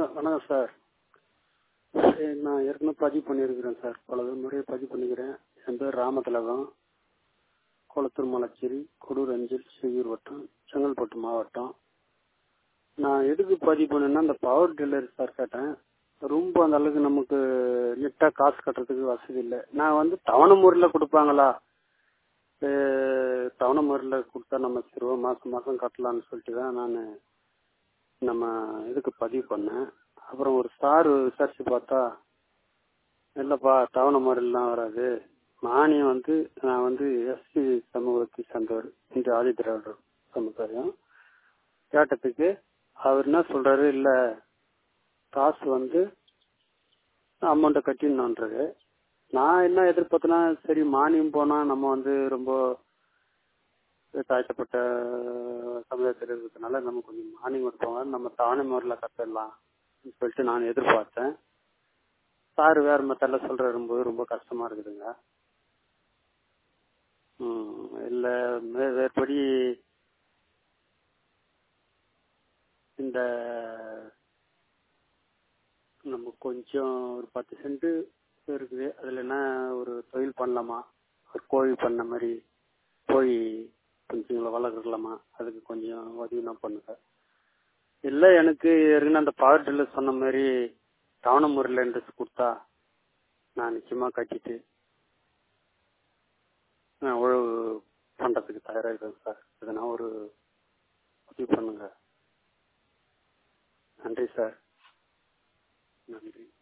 ஆ வணக்கம் சார் சரி, நான் ஏற்கனவே பதிவு பண்ணியிருக்கிறேன் சார் பல முறையை பதிவு பண்ணிக்கிறேன் என் பேர் ராமதிலகம் குளத்தூர் மலச்சேரி கொடூர் அஞ்சல் செய்யூர் வட்டம் செங்கல்பட்டு மாவட்டம் நான் எதுக்கு பதிவு பண்ணேன்னா இந்த பவர் டெலிவரி சார் கேட்டேன் ரொம்ப அந்த அளவுக்கு நமக்கு நெட்டாக காசு கட்டுறதுக்கு வசதி இல்லை நான் வந்து தவணை முறையில் கொடுப்பாங்களா தவணை முறையில் கொடுத்தா நம்ம சரி ரூபா மாதம் மாதம் கட்டலாம்னு சொல்லிட்டு தான் நான் நம்ம இதுக்கு பதிவு பண்ணேன் அப்புறம் ஒரு சார் விசாரிச்சு பார்த்தா இல்லைப்பா தவணை முறையிலாம் வராது மானியம் வந்து நான் வந்து எஸ்சி சமூகத்தை சேர்ந்தவர் இந்த ஆதி திராவிடர் சமுதாயம் கேட்டதுக்கு அவர் என்ன சொல்றாரு இல்லை காசு வந்து அமௌண்ட்டை கட்டிடணுன்றாரு நான் என்ன எதிர்பார்த்தேன்னா சரி மானியம் போனால் நம்ம வந்து ரொம்ப தாழ்த்தப்பட்ட சமுதாயத்தில் இருக்கிறதுனால நம்ம கொஞ்சம் மானியம் கொடுப்பாங்க நம்ம தானே முறையில் கட்டிடலாம் சொல்லிட்டு நான் எதிர்பார்த்தேன் சார் வேற மெத்தடில் சொல்கிறாரு ரொம்ப ரொம்ப கஷ்டமாக இருக்குதுங்க ம் இல்லை வேறுபடி இந்த நம்ம கொஞ்சம் ஒரு பத்து சென்ட் இருக்குது அதில் என்ன ஒரு தொழில் பண்ணலாமா ஒரு கோழி பண்ண மாதிரி கோழி குஞ்சுங்களை வளர்க்கலாமா அதுக்கு கொஞ்சம் உதவினா பண்ணுங்க இல்லை எனக்கு ஏற்கனவே அந்த பவர் டில்லர் சொன்ன மாதிரி தவணை முறையில் இன்ட்ரெஸ்ட் கொடுத்தா நான் நிச்சயமாக கட்டிட்டு நான் உழவு பண்ணுறதுக்கு தயாராக இருக்கேன் சார் எதனா ஒரு உதவி பண்ணுங்க நன்றி சார் நன்றி